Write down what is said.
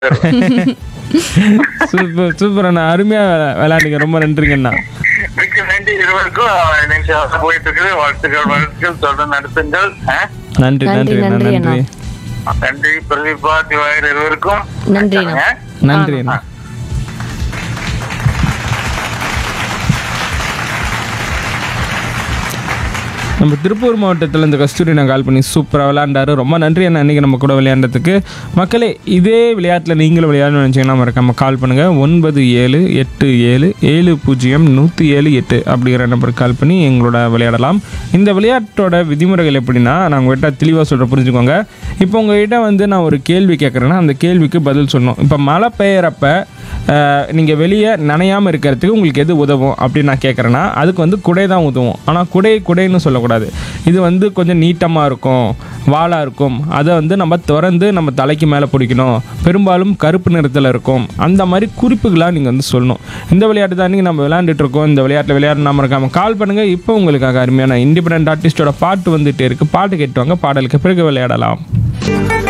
Super super அண்ணா அருமையா விளா- விளையாடுங்க ரொம்ப நன்றிங்கண்ணா மிக்க நன்றி இருவருக்கும் நிமிஷம் போயிட்டு இருக்குது வாழ்த்துக்கள் வாழ்த்துக்கள் தொடர்ந்து நடத்துங்கள் ஆ? நன்றி நன்றி, நன்றி அண்ணா நன்றி அண்ணா. நன்றி நன்றி பிரதீபா திவாகர் இருவருக்கும் நன்றிண்ணா. ஆ? நன்றி அண்ணா நம்ம திருப்பூர் மாவட்டத்தில் இந்த கஸ்தூரி நான் கால் பண்ணி சூப்பராக விளையாண்டாரு ரொம்ப நன்றி அண்ணா இன்றைக்கி நம்ம கூட விளையாண்டதுக்கு மக்களே இதே விளையாட்டில் நீங்களும் விளையாடணும்னு நினச்சிங்கன்னா மறக்காம கால் பண்ணுங்கள் ஒன்பது ஏழு எட்டு ஏழு ஏழு பூஜ்ஜியம் நூற்றி ஏழு எட்டு அப்படிங்கிற நம்பருக்கு கால் பண்ணி எங்களோட விளையாடலாம் இந்த விளையாட்டோட விதிமுறைகள் எப்படின்னா நான் உங்கள்கிட்ட தெளிவாக சொல்கிற புரிஞ்சுக்கோங்க இப்போ உங்ககிட்ட வந்து நான் ஒரு கேள்வி கேட்குறேன்னா அந்த கேள்விக்கு பதில் சொல்லணும் இப்போ மழை பெய்யறப்ப நீங்கள் வெளியே நனையாமல் இருக்கிறதுக்கு உங்களுக்கு எது உதவும் அப்படின்னு நான் கேட்குறேன்னா அதுக்கு வந்து குடை தான் உதவும் ஆனால் குடை குடைன்னு சொல்லக்கூடாது இது வந்து கொஞ்சம் நீட்டமாக இருக்கும் வாளாக இருக்கும் அதை வந்து நம்ம திறந்து நம்ம தலைக்கு மேலே பிடிக்கணும் பெரும்பாலும் கருப்பு நிறத்தில் இருக்கும் அந்த மாதிரி குறிப்புகளாக நீங்கள் வந்து சொல்லணும் இந்த விளையாட்டு தான் நீங்கள் நம்ம விளையாண்டுட்டு இருக்கோம் இந்த விளையாட்டில் விளையாட நாம இருக்காமல் கால் பண்ணுங்கள் இப்போ உங்களுக்காக அருமையான இண்டிபெண்ட் ஆர்டிஸ்டோட பாட்டு வந்துட்டே இருக்குது பாட்டு கேட்டுவாங்க பாடலுக்கு பிறகு விளையாடலாம்